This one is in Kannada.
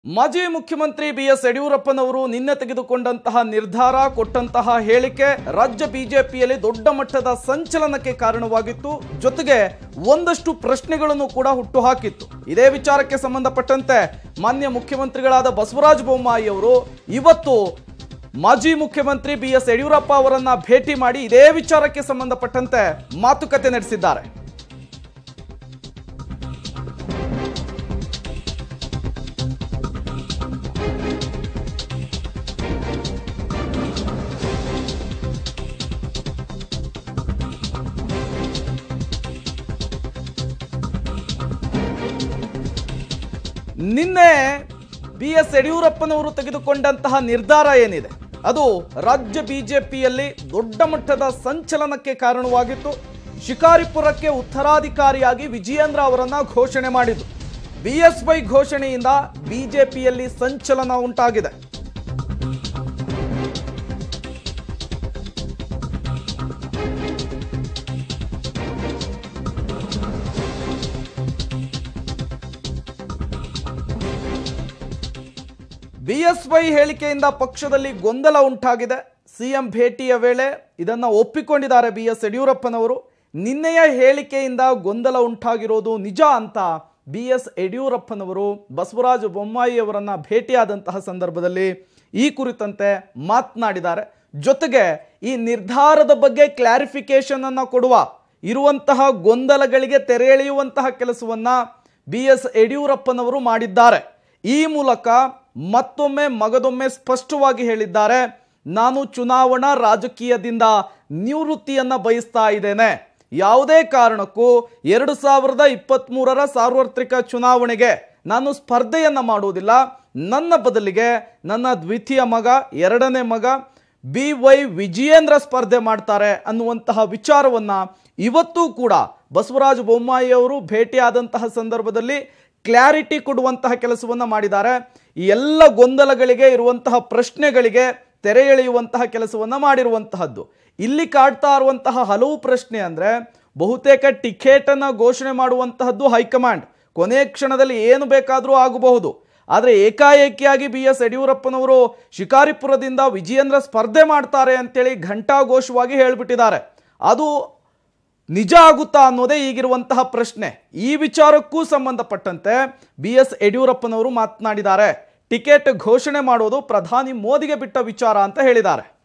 ಮಾಜಿ ಮುಖ್ಯಮಂತ್ರಿ ಬಿ ಎಸ್ ಯಡಿಯೂರಪ್ಪನವರು ನಿನ್ನೆ ತೆಗೆದುಕೊಂಡಂತಹ ನಿರ್ಧಾರ ಕೊಟ್ಟಂತಹ ಹೇಳಿಕೆ ರಾಜ್ಯ ಬಿಜೆಪಿಯಲ್ಲಿ ದೊಡ್ಡ ಮಟ್ಟದ ಸಂಚಲನಕ್ಕೆ ಕಾರಣವಾಗಿತ್ತು ಜೊತೆಗೆ ಒಂದಷ್ಟು ಪ್ರಶ್ನೆಗಳನ್ನು ಕೂಡ ಹುಟ್ಟುಹಾಕಿತ್ತು ಇದೇ ವಿಚಾರಕ್ಕೆ ಸಂಬಂಧಪಟ್ಟಂತೆ ಮಾನ್ಯ ಮುಖ್ಯಮಂತ್ರಿಗಳಾದ ಬಸವರಾಜ ಬೊಮ್ಮಾಯಿ ಅವರು ಇವತ್ತು ಮಾಜಿ ಮುಖ್ಯಮಂತ್ರಿ ಬಿ ಎಸ್ ಯಡಿಯೂರಪ್ಪ ಅವರನ್ನ ಭೇಟಿ ಮಾಡಿ ಇದೇ ವಿಚಾರಕ್ಕೆ ಸಂಬಂಧಪಟ್ಟಂತೆ ಮಾತುಕತೆ ನಡೆಸಿದ್ದಾರೆ ನಿನ್ನೆ ಬಿ ಎಸ್ ಯಡಿಯೂರಪ್ಪನವರು ತೆಗೆದುಕೊಂಡಂತಹ ನಿರ್ಧಾರ ಏನಿದೆ ಅದು ರಾಜ್ಯ ಬಿಜೆಪಿಯಲ್ಲಿ ದೊಡ್ಡ ಮಟ್ಟದ ಸಂಚಲನಕ್ಕೆ ಕಾರಣವಾಗಿತ್ತು ಶಿಕಾರಿಪುರಕ್ಕೆ ಉತ್ತರಾಧಿಕಾರಿಯಾಗಿ ವಿಜಯೇಂದ್ರ ಅವರನ್ನ ಘೋಷಣೆ ಮಾಡಿದ್ದು ಬಿ ಎಸ್ ವೈ ಘೋಷಣೆಯಿಂದ ಬಿಜೆಪಿಯಲ್ಲಿ ಸಂಚಲನ ಉಂಟಾಗಿದೆ ಬಿಎಸ್ವೈ ಹೇಳಿಕೆಯಿಂದ ಪಕ್ಷದಲ್ಲಿ ಗೊಂದಲ ಉಂಟಾಗಿದೆ ಸಿಎಂ ಭೇಟಿಯ ವೇಳೆ ಇದನ್ನು ಒಪ್ಪಿಕೊಂಡಿದ್ದಾರೆ ಬಿ ಎಸ್ ಯಡಿಯೂರಪ್ಪನವರು ನಿನ್ನೆಯ ಹೇಳಿಕೆಯಿಂದ ಗೊಂದಲ ಉಂಟಾಗಿರೋದು ನಿಜ ಅಂತ ಬಿ ಎಸ್ ಯಡಿಯೂರಪ್ಪನವರು ಬಸವರಾಜ ಬೊಮ್ಮಾಯಿ ಅವರನ್ನ ಭೇಟಿಯಾದಂತಹ ಸಂದರ್ಭದಲ್ಲಿ ಈ ಕುರಿತಂತೆ ಮಾತನಾಡಿದ್ದಾರೆ ಜೊತೆಗೆ ಈ ನಿರ್ಧಾರದ ಬಗ್ಗೆ ಕ್ಲಾರಿಫಿಕೇಶನ್ ಅನ್ನ ಕೊಡುವ ಇರುವಂತಹ ಗೊಂದಲಗಳಿಗೆ ತೆರೆ ಎಳೆಯುವಂತಹ ಕೆಲಸವನ್ನ ಬಿ ಎಸ್ ಯಡಿಯೂರಪ್ಪನವರು ಮಾಡಿದ್ದಾರೆ ಈ ಮೂಲಕ ಮತ್ತೊಮ್ಮೆ ಮಗದೊಮ್ಮೆ ಸ್ಪಷ್ಟವಾಗಿ ಹೇಳಿದ್ದಾರೆ ನಾನು ಚುನಾವಣಾ ರಾಜಕೀಯದಿಂದ ನಿವೃತ್ತಿಯನ್ನ ಬಯಸ್ತಾ ಇದ್ದೇನೆ ಯಾವುದೇ ಕಾರಣಕ್ಕೂ ಎರಡು ಸಾವಿರದ ಇಪ್ಪತ್ತ್ಮೂರರ ಸಾರ್ವತ್ರಿಕ ಚುನಾವಣೆಗೆ ನಾನು ಸ್ಪರ್ಧೆಯನ್ನ ಮಾಡುವುದಿಲ್ಲ ನನ್ನ ಬದಲಿಗೆ ನನ್ನ ದ್ವಿತೀಯ ಮಗ ಎರಡನೇ ಮಗ ಬಿ ವೈ ವಿಜಯೇಂದ್ರ ಸ್ಪರ್ಧೆ ಮಾಡ್ತಾರೆ ಅನ್ನುವಂತಹ ವಿಚಾರವನ್ನ ಇವತ್ತೂ ಕೂಡ ಬಸವರಾಜ ಬೊಮ್ಮಾಯಿ ಅವರು ಭೇಟಿಯಾದಂತಹ ಸಂದರ್ಭದಲ್ಲಿ ಕ್ಲಾರಿಟಿ ಕೊಡುವಂತಹ ಕೆಲಸವನ್ನ ಮಾಡಿದ್ದಾರೆ ಈ ಎಲ್ಲ ಗೊಂದಲಗಳಿಗೆ ಇರುವಂತಹ ಪ್ರಶ್ನೆಗಳಿಗೆ ತೆರೆ ಎಳೆಯುವಂತಹ ಕೆಲಸವನ್ನ ಮಾಡಿರುವಂತಹದ್ದು ಇಲ್ಲಿ ಕಾಡ್ತಾ ಇರುವಂತಹ ಹಲವು ಪ್ರಶ್ನೆ ಅಂದ್ರೆ ಬಹುತೇಕ ಟಿಕೆಟ್ ಅನ್ನ ಘೋಷಣೆ ಮಾಡುವಂತಹದ್ದು ಹೈಕಮಾಂಡ್ ಕೊನೆ ಕ್ಷಣದಲ್ಲಿ ಏನು ಬೇಕಾದರೂ ಆಗಬಹುದು ಆದರೆ ಏಕಾಏಕಿಯಾಗಿ ಬಿ ಎಸ್ ಯಡಿಯೂರಪ್ಪನವರು ಶಿಕಾರಿಪುರದಿಂದ ವಿಜಯೇಂದ್ರ ಸ್ಪರ್ಧೆ ಮಾಡ್ತಾರೆ ಅಂತೇಳಿ ಘಂಟಾಘೋಷವಾಗಿ ಹೇಳಿಬಿಟ್ಟಿದ್ದಾರೆ ಅದು ನಿಜ ಆಗುತ್ತಾ ಅನ್ನೋದೇ ಈಗಿರುವಂತಹ ಪ್ರಶ್ನೆ ಈ ವಿಚಾರಕ್ಕೂ ಸಂಬಂಧಪಟ್ಟಂತೆ ಬಿ ಎಸ್ ಯಡಿಯೂರಪ್ಪನವರು ಮಾತನಾಡಿದ್ದಾರೆ ಟಿಕೆಟ್ ಘೋಷಣೆ ಮಾಡೋದು ಪ್ರಧಾನಿ ಮೋದಿಗೆ ಬಿಟ್ಟ ವಿಚಾರ ಅಂತ ಹೇಳಿದ್ದಾರೆ